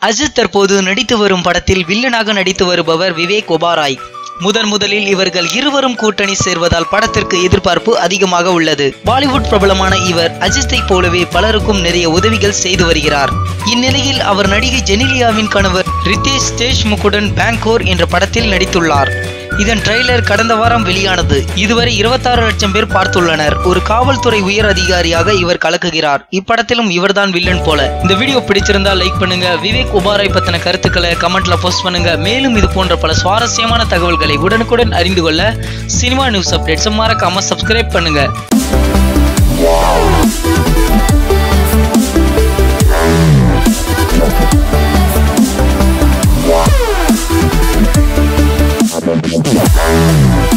அஜித் தற்போது நடித்து வரும் படத்தில் வில்லனாக நடித்து வருபவர் விவேக் ஒபாராய் முதன் முதலில் இவர்கள் இருவரும் கூட்டணி சேர்வதால் படத்திற்கு எதிர்பார்ப்பு அதிகமாக உள்ளது பாலிவுட் பிரபலமான இவர் அஜித்தை போலவே பலருக்கும் நிறைய உதவிகள் செய்து வருகிறார் இந்நிலையில் அவர் நடிகை ஜெனிலியாவின் கணவர் ரிதேஷ் தேஷ்முக்குடன் பேங்கோர் என்ற படத்தில் நடித்துள்ளார் இதன் ட்ரெய்லர் கடந்த வாரம் வெளியானது இதுவரை 26 லட்சம் பேர் பார்த்துள்ளனர் ஒரு காவல்துறை உயர் அதிகாரியாக இவர் கலக்குகிறார் இப்படத்திலும் இவர்தான் வில்லன் போல இந்த வீடியோ பிடிச்சிருந்தா லைக் பண்ணுங்க விவேக் உபாராய் பத்தின கருத்துக்களை கமெண்ட்ல போஸ்ட் பண்ணுங்க மேலும் இது போன்ற பல சுவாரஸ்யமான தகவல்களை உடனுக்குடன் அறிந்து கொள்ள சினிமா நியூஸ் அப்டேட்ஸ் மறக்காம சப்ஸ்கிரைப் பண்ணுங்க Thank you.